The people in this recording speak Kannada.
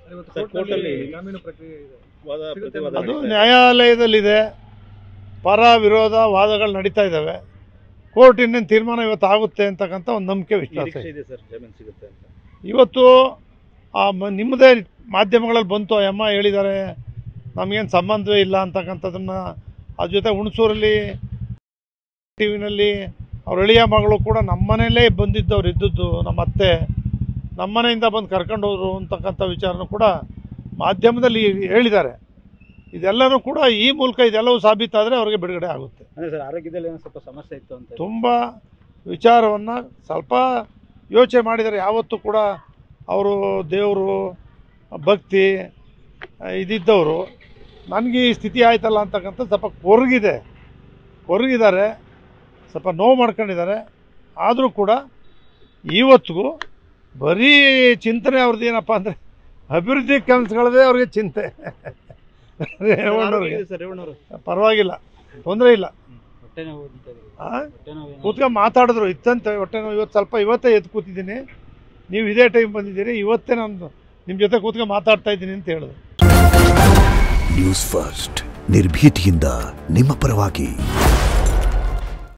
ಇವತ್ತು ಸರ್, ಕೋರ್ಟಲ್ಲಿ ಕೋರ್ಟಲ್ಲಿ ಜಾಮೀನು ಪ್ರಕ್ರಿಯೆ ಇದೆ ವಾದ ಸಿಗುತ್ತೆ ಪ್ರತಿವಾದ ಅದು ಅದು ನಡೀತಾ ಇದೆ. ನ್ಯಾಯಾಲಯದಲ್ಲಿದೆ ಪರ ವಿರೋಧ ವಾದಗಳು ನಡೀತಾ ಇದ್ದಾವೆ ಕೋರ್ಟ್ ಇನ್ನೇನು ತೀರ್ಮಾನ ಇವತ್ತು ಆಗುತ್ತೆ ಅಂತಕ್ಕಂಥ ಒಂದು ನಂಬಿಕೆ ವಿಶ್ವಾಸ ನಿರೀಕ್ಷೆ ಇದೆ ಇದೆ ಸರ್ ಜಾಮೀನು ಸಿಗುತ್ತೆ ಅಂತ ಇವತ್ತು ಆ ಮ- ನಿಮ್ಮದೇ ಮಾಧ್ಯಮಗಳಲ್ಲಿ ಬಂತು ಆ ಅಮ್ಮ ಹೇಳಿದ್ದಾರೆ ನಮಗೇನು ಸಂಬಂಧವೇ ಇಲ್ಲ ಅಂತಕ್ಕಂಥದ್ದನ್ನು ಅದ್ರ ಜೊತೆ ಹುಣಸೂರಲ್ಲಿ ಟಿ ವಿನಲ್ಲಿ ಅವ್ರ ಎಳೆಯ ಮಗಳು ಕೂಡ ನಮ್ಮನೇಲೇ ಬಂದಿದ್ದವ್ರು ಇದ್ದದ್ದು ನಮ್ಮ ಅತ್ತೆ ನಮ್ಮನೆಯಿಂದ ಬಂದು ಕರ್ಕೊಂಡು ಹೋದ್ರು ಅಂತಕ್ಕಂಥ ವಿಚಾರನೂ ಕೂಡ ಮಾಧ್ಯಮದಲ್ಲಿ ಹೇಳಿದ್ದಾರೆ ಇದೆಲ್ಲನೂ ಕೂಡ ಈ ಮೂಲಕ ಇದೆಲ್ಲವೂ ಸಾಬೀತಾದರೆ ಅವ್ರಿಗೆ ಬಿಡುಗಡೆ ಆಗುತ್ತೆ ಅಂದ್ರೆ ಸರ್ ಆರೋಗ್ಯದಲ್ಲಿ ಏನೋ ಸ್ವಲ್ಪ ಸಮಸ್ಯೆ ಇತ್ತು ಅಂತ ತುಂಬ ವಿಚಾರವನ್ನು ಸ್ವಲ್ಪ ಯೋಚನೆ ಮಾಡಿದರೆ ಯಾವತ್ತೂ ಕೂಡ ಅವರು ದೇವರು ಭಕ್ತಿ ಆ, ಇದಿದ್ದವರು ನನಗೆ ಈ ಸ್ಥಿತಿ ಆಯ್ತಲ್ಲ ಅಂತಕ್ಕಂಥ ಸ್ವಲ್ಪ ಕೊರಗಿದೆ ಕೊರಗಿದ್ದಾರೆ ಸ್ವಲ್ಪ ನೋವು ಮಾಡ್ಕೊಂಡಿದ್ದಾರೆ ಆದರೂ ಕೂಡ ಇವತ್ತಿಗೂ ಬರೀ ಚಿಂತನೆ ಅವ್ರದ್ದು ಏನಪ್ಪ ಅಂದರೆ ಅಭಿವೃದ್ಧಿ ಕೆಲಸಗಳದೇ ಅವ್ರಿಗೆ ಚಿಂತೆ ರೇವಣ್ಣವ್ರಿಗೆ ಸರ್ ರೇವಣ್ಣವರು ಪರವಾಗಿಲ್ಲ ತೊಂದರೆ ಇಲ್ಲ ಹೊಟ್ಟೆ ನೋವು ಅಂತ ಇದೆ. ಆ? ಹೊಟ್ಟೆ ನೋವು ಏನೋ- ಕೂತ್ಕೊಂಡು ಮಾತಾಡಿದ್ರು ಇತ್ತಂತೆ ಹೊಟ್ಟೆ ನೋವು ಇವತ್ತು ಸ್ವಲ್ಪ ಇವತ್ತೇ ಎದ್ದು ಕೂತಿದ್ದೀನಿ ನೀವು ಇದೇ ಟೈಮ್ ಬಂದಿದ್ದೀರಿ ಇವತ್ತೇ ನಾನು ನಿಮ್ಮ ಜೊತೆ ಕೂತ್ಕೊಂಡು ಮಾತಾಡ್ತಾ ಇದ್ದೀನಿ ಅಂತ ಹೇಳಿದ್ರು ನ್ಯೂಸ್ ಫಸ್ಟ್ ನಿರ್ಭೀತಿಯಿಂದ ನಿಮ್ಮ ಪರವಾಗಿ